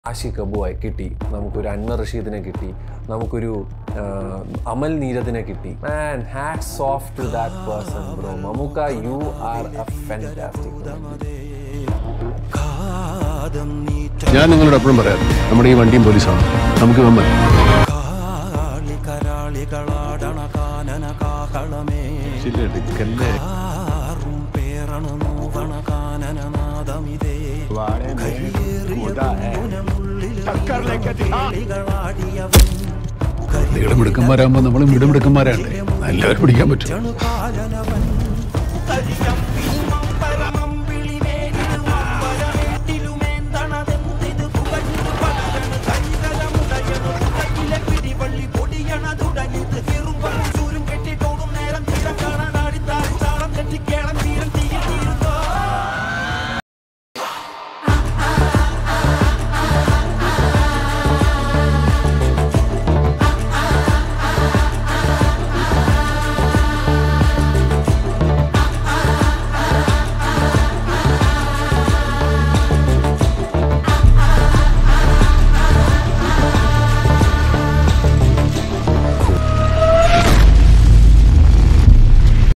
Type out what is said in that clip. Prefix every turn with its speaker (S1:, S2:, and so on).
S1: ആഷി കബുവായി കിട്ടി നമുക്കൊരു അൻവർ റഷീദിനെ കിട്ടി നമുക്കൊരു ആ, അമൽ നീരദിനെ കിട്ടി and hats off to that person bro Mammukka you are a fantastic
S2: കാതം നീറ്റ
S3: ഞാൻ നിങ്ങളോട് എപ്പോഴും പറയാം നമ്മുടെ ഈ വണ്ടിയും പോലീസാണ് നമുക്ക് വന്നാൽ
S2: കാളി കരാളികളാടണ കാനന കാഹളമേ കാറും പേറണ നൂതണ കാനന നാദമിതേ കളികളികളാടിയവൻ
S3: നിങ്ങളുടെ മിടുക്കന്മാരാകുമ്പോൾ നമ്മളും മിടുമിടുക്കന്മാരാണ് എല്ലാവരും പിടിക്കാൻ പറ്റും
S2: കരികാലനവൻ